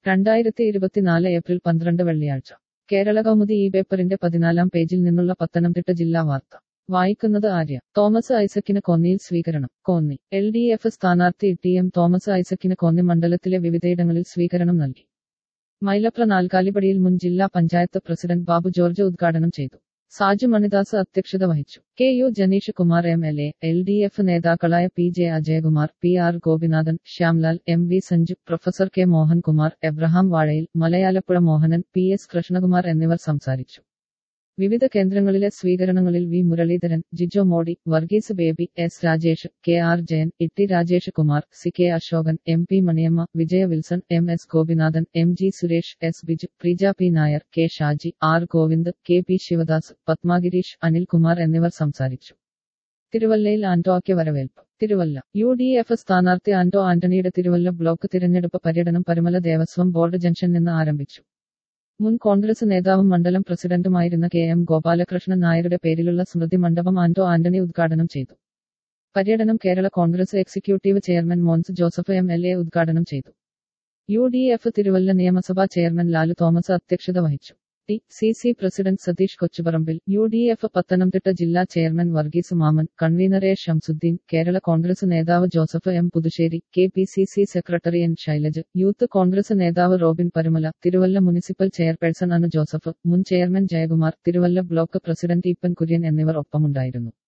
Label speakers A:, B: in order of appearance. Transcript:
A: രണ്ടായിരത്തി ഇരുപത്തിനാല് ഏപ്രിൽ പന്ത്രണ്ട് വെള്ളിയാഴ്ച കേരള കൗമുദി ഈ പേപ്പറിന്റെ പതിനാലാം പേജിൽ നിന്നുള്ള പത്തനംതിട്ട ജില്ലാ വാർത്ത വായിക്കുന്നത് ആര്യ തോമസ് ഐസക്കിന് കോന്നിയിൽ സ്വീകരണം കോന്നി എൽ ഡി എഫ് സ്ഥാനാർത്ഥി ടി എം തോമസ് ഐസക്കിന് കോന്നി മണ്ഡലത്തിലെ വിവിധയിടങ്ങളിൽ സ്വീകരണം നൽകി മൈലപ്ര നാൽക്കാലിപ്പടിയിൽ മുൻ ജില്ലാ പഞ്ചായത്ത് പ്രസിഡന്റ് ബാബു ജോർജ് ഉദ്ഘാടനം ചെയ്തു സാജു മണിദാസ് അധ്യക്ഷത വഹിച്ചു K U Janeesh Kumar M L A L D F നേതാക്കളായ P J Ajayakumar P R Gopinathan Shyamlal M V Sanju professor K Mohankumar Abraham Vazhayil Malayalappuzha Mohanan P S Krishnakumar എന്നിവർ സംസാരിച്ചു വിവിധ കേന്ദ്രങ്ങളിലെ സ്വീകരണങ്ങളിൽ V Muraleedharan Jijo Modi Varghese Baby S Rajesh K R Jayan Itty Rajesh Kumar C K Ashokan M P Maniyamma Vijaya Wilson M S Gopinathan M G Suresh S Biju Preeja P Nair K Shaji R Govind K P Sivadas Padmagireesh Anilkumar എന്നിവർ സംസാരിച്ചു തിരുവല്ലയിൽ ആന്റോയ്ക്ക് വരവേൽപ്പ് തിരുവല്ല യു ഡി എഫ് സ്ഥാനാർത്ഥി ആന്റോ ആന്റണിയുടെ തിരുവല്ല ബ്ലോക്ക് തിരഞ്ഞെടുപ്പ് പര്യടനം പരുമല ദേവസ്വം ബോർഡ് ജംഗ്ഷൻ നിന്ന് ആരംഭിച്ചു മുൻ കോൺഗ്രസ് നേതാവും മണ്ഡലം പ്രസിഡന്റുമായിരുന്ന കെ എം ഗോപാലകൃഷ്ണൻ നായരുടെ പേരിലുള്ള സ്മൃതി മണ്ഡപം ആന്റോ ആന്റണി ഉദ്ഘാടനം ചെയ്തു പര്യടനം Kerala Congress executive chairman Mons Joseph M L A ഉദ്ഘാടനം ചെയ്തു യു ഡി എഫ് തിരുവല്ല നിയമസഭാ ചെയർമാൻ ലാലു തോമസ് അധ്യക്ഷത വഹിച്ചു T C C president Satheesh Kochuparambil U D F Pathanamthitta ജില്ലാ chairman Varghese Mammen convener A Shamsudheen Kerala Congress നേതാവ് Joseph M Puthussery K P C C secretary N Shailaj youth Congress നേതാവ് റോബിൻ പരുമല തിരുവല്ല മുനിസിപ്പൽ ചെയർപേഴ്സൺ അനു ജോസഫ് മുൻ chairman Jayakumar Thiruvalla block president Eappen Kurian എന്നിവർ ഒപ്പമുണ്ടായിരുന്നു